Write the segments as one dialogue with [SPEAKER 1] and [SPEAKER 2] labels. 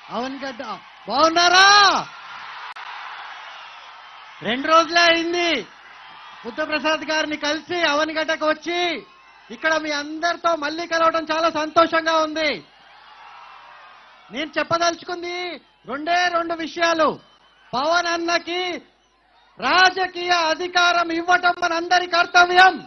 [SPEAKER 1] అవన్ గడ్డ బాగున్నారా రెండు రోజులే అయింది బుద్ధప్రసాద్ గారిని కలిసి అవనిగడ్డకు వచ్చి ఇక్కడ మీ అందరితో మళ్ళీ కలవడం చాలా సంతోషంగా ఉంది నేను చెప్పదలుచుకుంది రెండే రెండు విషయాలు పవన్ అన్నకి రాజకీయ అధికారం ఇవ్వటం మనందరి కర్తవ్యం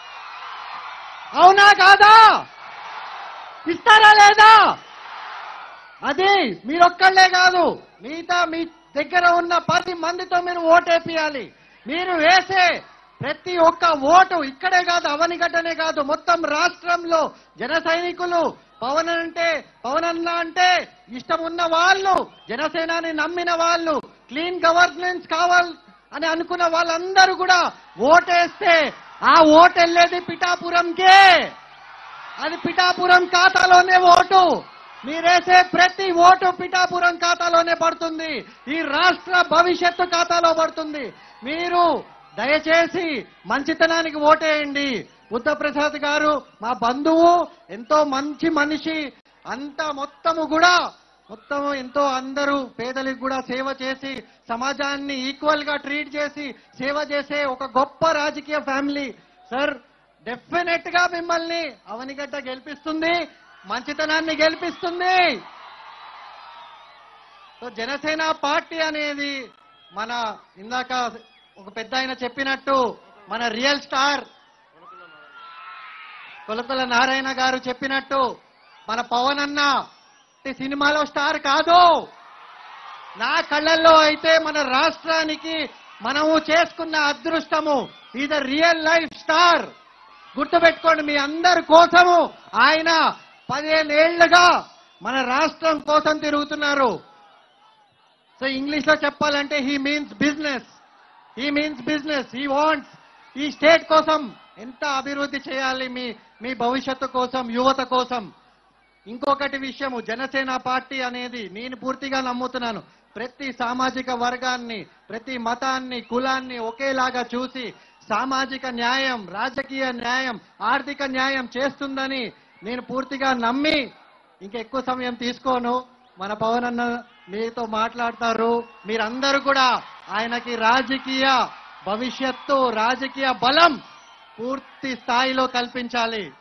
[SPEAKER 1] అవునా కాదా ఇస్తారా లేదా అది మీరొక్కళ్ళే కాదు మిగతా మీ దగ్గర ఉన్న పది మందితో మీరు ఓటేపియాలి మీరు వేసే ప్రతి ఒక్క ఓటు ఇక్కడే కాదు అవనిగడ్డనే కాదు మొత్తం రాష్ట్రంలో జన సైనికులు పవన్ అంటే పవన్ అన్న అంటే ఇష్టం ఉన్న వాళ్ళు జనసేనాని నమ్మిన వాళ్ళు క్లీన్ గవర్నెన్స్ కావాలి అని అనుకున్న వాళ్ళందరూ కూడా ఓటేస్తే ఆ ఓటు వెళ్ళేది పిఠాపురంకే అది పిఠాపురం ఖాతాలోనే ఓటు మీరేసే ప్రతి ఓటు పిఠాపురం ఖాతాలోనే పడుతుంది ఈ రాష్ట్ర భవిష్యత్తు ఖాతాలో పడుతుంది మీరు దయచేసి మంచితనానికి ఓటేయండి బుద్ధప్రసాద్ గారు మా బంధువు ఎంతో మంచి మనిషి అంతా మొత్తము కూడా మొత్తము ఎంతో అందరూ పేదలకు కూడా సేవ చేసి సమాజాన్ని ఈక్వల్ గా ట్రీట్ చేసి సేవ చేసే ఒక గొప్ప రాజకీయ ఫ్యామిలీ సార్ డెఫినెట్ గా మిమ్మల్ని అవనిగడ్డ గెలిపిస్తుంది మంచితనాన్ని గెలిపిస్తుంది సో జనసేన పార్టీ అనేది మన ఇందాక ఒక పెద్ద ఆయన చెప్పినట్టు మన రియల్ స్టార్ కొలకొల నారాయణ గారు చెప్పినట్టు మన పవన్ అన్న ఈ సినిమాలో స్టార్ కాదు నా కళ్ళల్లో అయితే మన రాష్ట్రానికి మనము చేసుకున్న అదృష్టము ఇది రియల్ లైఫ్ స్టార్ గుర్తుపెట్టుకోండి మీ అందరి కోసము ఆయన పదిహేనేళ్లుగా మన రాష్ట్రం కోసం తిరుగుతున్నారు సో ఇంగ్లీష్ లో చెప్పాలంటే he means business he means business he wants ఈ స్టేట్ కోసం ఎంత అభివృద్ధి చేయాలి మీ మీ భవిష్యత్తు కోసం యువత కోసం ఇంకొకటి విషయము జనసేన పార్టీ అనేది నేను పూర్తిగా నమ్ముతున్నాను ప్రతి సామాజిక వర్గాన్ని ప్రతి మతాన్ని కులాన్ని ఒకేలాగా చూసి సామాజిక న్యాయం రాజకీయ న్యాయం ఆర్థిక న్యాయం చేస్తుందని నేను పూర్తిగా నమ్మి ఇంకా ఎక్కువ సమయం తీసుకోను మన పవన్ అన్న మీతో మాట్లాడతారు మీరందరూ కూడా ఆయనకి రాజకీయ భవిష్యత్తు రాజకీయ బలం పూర్తి స్థాయిలో కల్పించాలి